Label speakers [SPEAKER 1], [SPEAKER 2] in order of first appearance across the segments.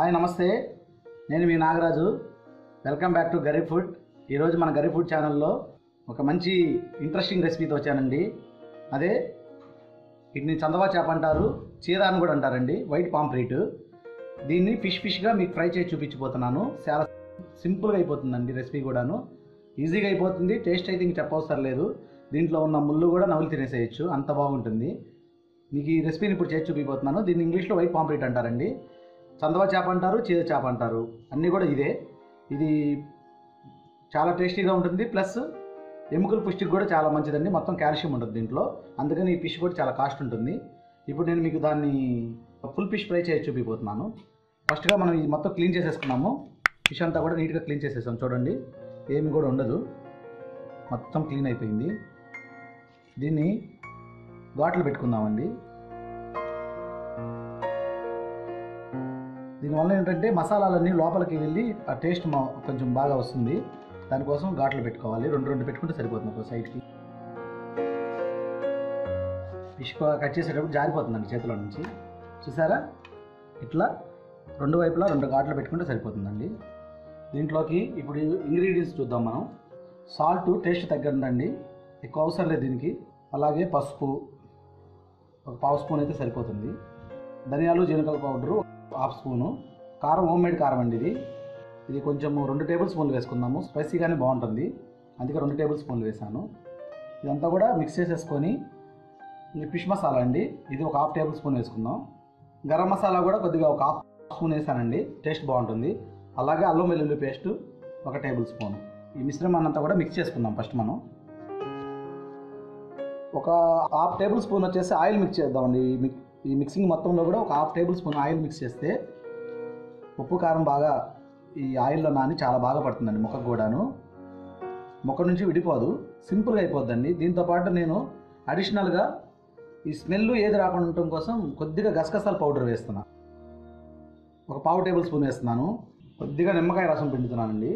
[SPEAKER 1] hi నమస్తే నేను మీ Nagaraju welcome back to Garib food ఈరోజు మన గరీబ్ ఫుడ్ ఛానల్లో ఒక మంచి ఇంట్రెస్టింగ్ రెసిపీతో వచ్చానండి అదే వీటిని చందవా చేప అంటారు చీర అని కూడా అంటారండి వైట్ పాంప్లెట్ దీన్ని ఫిష్ ఫిష్గా మీకు ఫ్రై చేసి చూపించిపోతున్నాను చాలా సింపుల్గా అయిపోతుందండి రెసిపీ కూడాను ఈజీగా అయిపోతుంది టేస్ట్ అయితే ఇంక చెప్పవసరం లేదు దీంట్లో ఉన్న ముళ్ళు కూడా నవ్వులు తినేసేయచ్చు అంత బాగుంటుంది మీకు ఈ రెసిపీని ఇప్పుడు చేసి చూపిపోతున్నాను దీన్ని ఇంగ్లీష్లో వైట్ పాంప్లెట్ అంటారండి చందవా చేప అంటారు చీర చేప అంటారు అన్నీ కూడా ఇదే ఇది చాలా టేస్టీగా ఉంటుంది ప్లస్ ఎముకల పుష్టికి కూడా చాలా మంచిదండి మొత్తం కాల్షియం ఉంటుంది దీంట్లో అందుకని ఈ ఫిష్ కూడా చాలా కాస్ట్ ఉంటుంది ఇప్పుడు నేను మీకు దాన్ని ఫుల్ ఫిష్ ఫ్రై చేసి చూపిపోతున్నాను ఫస్ట్గా మనం ఇది మొత్తం క్లీన్ చేసేసుకున్నాము ఫిష్ అంతా కూడా నీట్గా క్లీన్ చేసేసాం చూడండి ఏమి కూడా ఉండదు మొత్తం క్లీన్ అయిపోయింది దీన్ని ఘాట్లు పెట్టుకుందామండి దీనివల్ల ఏంటంటే మసాలాలన్నీ లోపలికి వెళ్ళి ఆ టేస్ట్ మా కొంచెం బాగా వస్తుంది దానికోసం ఘాట్లు పెట్టుకోవాలి రెండు రెండు పెట్టుకుంటే సరిపోతుంది ఒక సైడ్కి ఫిష్ కట్ చేసేటప్పుడు జారిపోతుందండి చేతిలో నుంచి చూసారా ఇట్లా రెండు వైపులా రెండు ఘాట్లు పెట్టుకుంటే సరిపోతుందండి దీంట్లోకి ఇప్పుడు ఇంగ్రీడియంట్స్ చూద్దాం మనం సాల్ట్ టేస్ట్ తగ్గదండి ఎక్కువ అవసరం లేదు దీనికి అలాగే పసుపు ఒక పావు స్పూన్ అయితే సరిపోతుంది ధనియాలు జీలకర్ర పౌడరు హాఫ్ స్పూను కారం హోమ్ మేడ్ కారం అండి ఇది ఇది కొంచెం రెండు టేబుల్ స్పూన్లు వేసుకుందాము స్పైసీగానే బాగుంటుంది అందుకే రెండు టేబుల్ స్పూన్లు వేసాను ఇదంతా కూడా మిక్స్ చేసేసుకొని ఇది ఫిష్ మసాలా అండి ఇది ఒక హాఫ్ టేబుల్ స్పూన్ వేసుకుందాం గరం మసాలా కూడా కొద్దిగా ఒక హాఫ్ స్పూన్ వేసానండి టేస్ట్ బాగుంటుంది అలాగే అల్లం వెల్లుల్లి పేస్ట్ ఒక టేబుల్ స్పూన్ ఈ మిశ్రమాన్ని అంతా కూడా మిక్స్ చేసుకుందాం ఫస్ట్ మనం ఒక హాఫ్ టేబుల్ స్పూన్ వచ్చేసి ఆయిల్ మిక్స్ చేద్దామండి ఈ మిక్ ఈ మిక్సింగ్ మొత్తంలో కూడా ఒక half tablespoon oil mix చేస్తే ఉప్పు కారం బాగా ఈ ఆయిల్లో నాని చాలా బాగా పడుతుందండి మొక్కకు కూడాను మొక్క నుంచి విడిపోదు సింపుల్గా అయిపోద్దండి దీంతోపాటు నేను అడిషనల్గా ఈ స్మెల్ ఏది రాకుండా ఉండటం కోసం కొద్దిగా గసగసాల పౌడర్ వేస్తున్నా ఒక పావు టేబుల్ స్పూన్ వేస్తున్నాను కొద్దిగా నిమ్మకాయ రసం పిండుతున్నానండి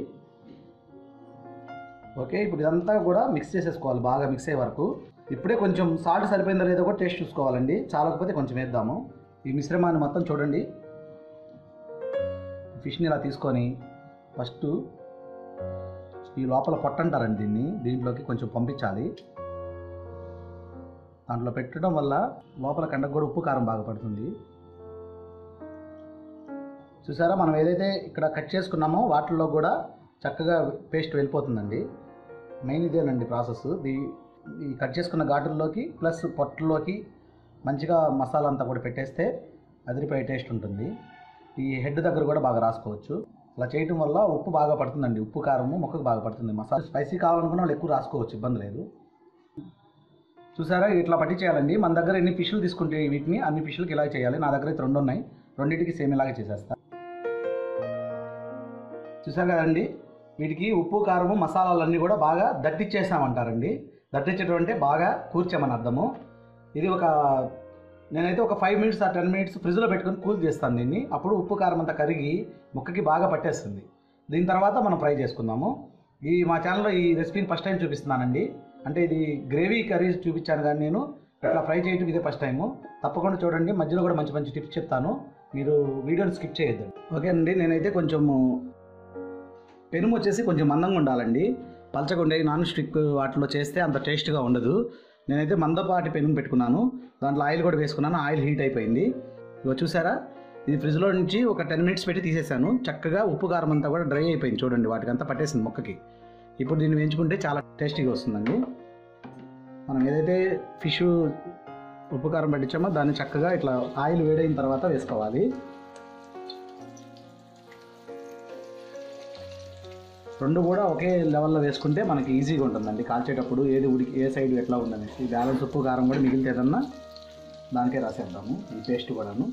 [SPEAKER 1] ఓకే ఇప్పుడు ఇదంతా కూడా మిక్స్ చేసేసుకోవాలి బాగా మిక్స్ అయ్యే వరకు ఇప్పుడే కొంచెం సాల్ట్ సరిపోయిందో లేదో కూడా టేస్ట్ చూసుకోవాలండి చాలకపోతే కొంచెం వేద్దాము ఈ మిశ్రమాన్ని మొత్తం చూడండి ఫిష్ని ఇలా తీసుకొని ఫస్ట్ ఈ లోపల పొట్ట అంటారండి దీన్ని దీంట్లోకి కొంచెం పంపించాలి దాంట్లో పెట్టడం వల్ల లోపల కండకు కూడా ఉప్పు కారం బాగా పడుతుంది చూసారా మనం ఏదైతే ఇక్కడ కట్ చేసుకున్నామో వాటిల్లో కూడా చక్కగా పేస్ట్ వెళ్ళిపోతుందండి మెయిన్ ఇదేనండి ప్రాసెస్ దీ ఈ కట్ చేసుకున్న ఘాటుల్లోకి ప్లస్ పొట్టలోకి మంచిగా మసాలా అంతా కూడా పెట్టేస్తే అదిరిపోయే టేస్ట్ ఉంటుంది ఈ హెడ్ దగ్గర కూడా బాగా రాసుకోవచ్చు అలా చేయటం వల్ల ఉప్పు బాగా పడుతుందండి ఉప్పు కారము మొక్కకు బాగా పడుతుంది మసాలా స్పైసీ కావాలనుకున్న వాళ్ళు ఎక్కువ రాసుకోవచ్చు ఇబ్బంది లేదు చూసారా ఇట్లా పట్టి చేయాలండి మన దగ్గర ఎన్ని ఫిష్లు తీసుకుంటే వీటిని అన్ని ఫిష్లకి ఇలా చేయాలి నా దగ్గర అయితే రెండు ఉన్నాయి రెండింటికి సేమ్ ఇలాగే చేసేస్తా చూసారు కదండి వీటికి ఉప్పు కారము మసాలాలన్నీ కూడా బాగా దట్టిచ్చేసామంటారండి దట్టించడం అంటే బాగా కూర్చామని అర్థము ఇది ఒక నేనైతే ఒక ఫైవ్ మినిట్స్ ఆ టెన్ మినిట్స్ ఫ్రిడ్జ్లో పెట్టుకొని కూల్ చేస్తాను దీన్ని అప్పుడు ఉప్పు కారం అంతా కరిగి ముక్కకి బాగా పట్టేస్తుంది దీని తర్వాత మనం ఫ్రై చేసుకుందాము ఈ మా ఛానల్లో ఈ రెసిపీని ఫస్ట్ టైం చూపిస్తున్నానండి అంటే ఇది గ్రేవీ కర్రీ చూపించాను కానీ నేను ఇట్లా ఫ్రై చేయటం ఇదే ఫస్ట్ టైము తప్పకుండా చూడండి మధ్యలో కూడా మంచి మంచి టిప్స్ చెప్తాను మీరు వీడియోని స్కిప్ చేయొద్దు ఓకే అండి నేనైతే కొంచెము పెనుము వచ్చేసి కొంచెం మందంగా ఉండాలండి పలచగా ఉండే నాన్ స్టిక్ వాటిలో చేస్తే అంత టేస్ట్గా ఉండదు నేనైతే మందపాటి పెనుము పెట్టుకున్నాను దాంట్లో ఆయిల్ కూడా వేసుకున్నాను ఆయిల్ హీట్ అయిపోయింది ఇగో చూసారా ఇది ఫ్రిడ్జ్లో నుంచి ఒక టెన్ మినిట్స్ పెట్టి తీసేసాను చక్కగా ఉప్పు కారం అంతా కూడా డ్రై అయిపోయింది చూడండి వాటికంతా పట్టేసింది మొక్కకి ఇప్పుడు దీన్ని వేయించుకుంటే చాలా టేస్టీగా వస్తుందండి మనం ఏదైతే ఫిష్ ఉప్పు కారం పట్టించామో దాన్ని చక్కగా ఇట్లా ఆయిల్ వేడైన తర్వాత వేసుకోవాలి రెండు కూడా ఒకే లెవెల్లో వేసుకుంటే మనకి ఈజీగా ఉంటుందండి కాల్చేటప్పుడు ఏది ఉడికి ఏ సైడ్ ఎట్లా ఉందనేసి బ్యాలెన్స్ ఉప్పు కారం కూడా మిగిలితే ఏదన్నా దానికే రాసేద్దాము ఈ పేస్ట్ కూడాను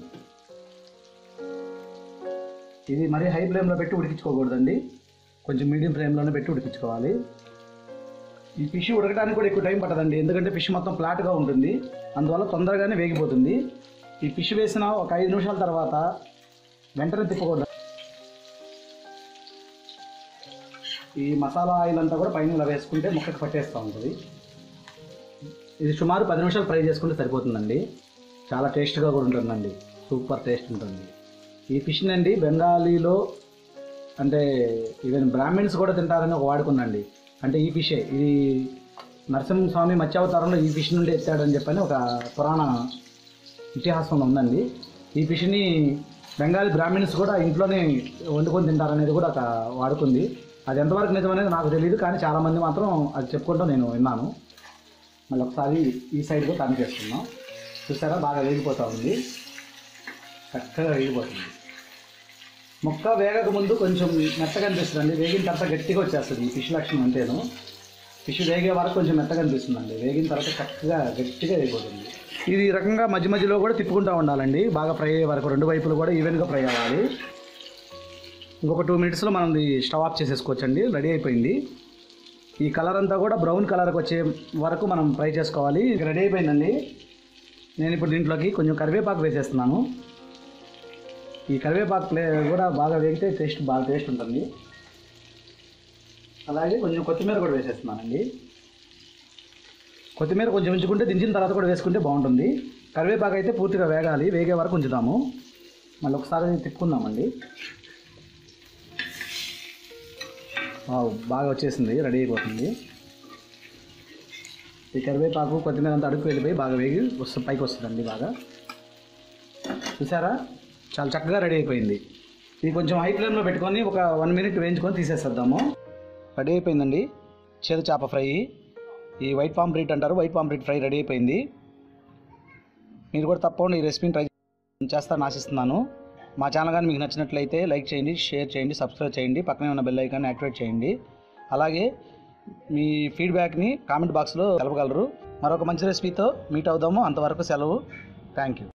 [SPEAKER 1] ఇది మరీ హై ఫ్లేమ్లో పెట్టి ఉడికించుకోకూడదండి కొంచెం మీడియం ఫ్లేమ్లోనే పెట్టి ఉడికించుకోవాలి ఈ ఫిష్ ఉడకడానికి కూడా ఎక్కువ టైం పట్టదండి ఎందుకంటే ఫిష్ మొత్తం ఫ్లాట్గా ఉంటుంది అందువల్ల తొందరగానే వేగిపోతుంది ఈ ఫిష్ వేసిన ఒక ఐదు నిమిషాల తర్వాత వెంటనే తిప్పకూడదు ఈ మసాలా ఆయిల్ అంతా కూడా పైన ఇలా వేసుకుంటే ముక్కకి పట్టేస్తూ ఉంటుంది ఇది సుమారు పది నిమిషాలు ఫ్రై చేసుకుంటే సరిపోతుందండి చాలా టేస్ట్గా కూడా ఉంటుందండి సూపర్ టేస్ట్ ఉంటుంది ఈ ఫిష్ అండి బెంగాలీలో అంటే ఈవెన్ బ్రాహ్మిన్స్ కూడా తింటారని ఒక వాడుకుందండి అంటే ఈ ఫిషే ఇది నరసింహస్వామి మత్స్యావతారంలో ఈ ఫిష్ నుండి ఎత్తాడని చెప్పని ఒక పురాణ ఇతిహాసంలో ఉందండి ఈ ఫిష్ని బెంగాలీ బ్రాహ్మిన్స్ కూడా ఇంట్లోనే వండుకొని తింటారనేది కూడా ఒక వాడుకుంది అది ఎంతవరకు నిజమనేది నాకు తెలియదు కానీ చాలామంది మాత్రం అది చెప్పుకుంటూ నేను విన్నాను మళ్ళీ ఒకసారి ఈ సైడ్ కూడా టర్న్ చేస్తున్నాం చూసారా బాగా వేగిపోతూ ఉంది చక్కగా వేగిపోతుంది ముక్క వేగక ముందు కొంచెం మెత్తగా అనిపిస్తుందండి వేగిన తర్వాత గట్టిగా వచ్చేస్తుంది ఈ ఫిష్ లక్షణం అంతేను ఫిష్ వేగే వరకు కొంచెం మెత్తగా అనిపిస్తుందండి వేగిన తర్వాత చక్కగా గట్టిగా వేగిపోతుంది ఇది ఈ రకంగా మధ్య మధ్యలో కూడా తిప్పుకుంటూ ఉండాలండి బాగా ఫ్రై అయ్యే వరకు రెండు వైపులు కూడా ఈవెన్గా ఫ్రై అవ్వాలి ఇంకొక టూ మినిట్స్లో మనం ఇది స్టవ్ ఆఫ్ చేసేసుకోవచ్చండి రెడీ అయిపోయింది ఈ కలర్ అంతా కూడా బ్రౌన్ కలర్కి వచ్చే వరకు మనం ఫ్రై చేసుకోవాలి ఇది రెడీ అయిపోయిందండి నేను ఇప్పుడు దీంట్లోకి కొంచెం కరివేపాకు వేసేస్తున్నాను ఈ కరివేపాకు ప్లే కూడా బాగా వేగితే టేస్ట్ బాగా టేస్ట్ ఉంటుంది అలాగే కొంచెం కొత్తిమీర కూడా వేసేస్తున్నానండి కొత్తిమీర కొంచెం ఉంచుకుంటే దించిన తర్వాత కూడా వేసుకుంటే బాగుంటుంది కరివేపాకు అయితే పూర్తిగా వేగాలి వేగే వరకు ఉంచుదాము మళ్ళీ ఒకసారి తిప్పుకుందామండి వావ్, బాగా వచ్చేసింది రెడీ అయిపోతుంది ఈ కరివేపాకు కొత్తిమీర అంతా అడుగు వెళ్ళిపోయి బాగా వేగి వస్తు పైకి వస్తుందండి బాగా చూసారా చాలా చక్కగా రెడీ అయిపోయింది ఇది కొంచెం హై ఫ్లేమ్లో పెట్టుకొని ఒక వన్ మినిట్ వేయించుకొని తీసేసేద్దాము రెడీ అయిపోయిందండి చేదు చేప ఫ్రై ఈ వైట్ పాంప్లెట్ అంటారు వైట్ పాంప్లెట్ ఫ్రై రెడీ అయిపోయింది మీరు కూడా తప్పకుండా ఈ రెసిపీని ట్రై చేస్తారని ఆశిస్తున్నాను మా ఛానల్ కానీ మీకు నచ్చినట్లయితే లైక్ చేయండి షేర్ చేయండి సబ్స్క్రైబ్ చేయండి పక్కనే ఉన్న బెల్ ఐకాన్ యాక్టివేట్ చేయండి అలాగే మీ ఫీడ్బ్యాక్ని కామెంట్ బాక్స్లో తెలపగలరు మరొక మంచి రెసిపీతో మీట్ అవుదాము అంతవరకు సెలవు థ్యాంక్ యూ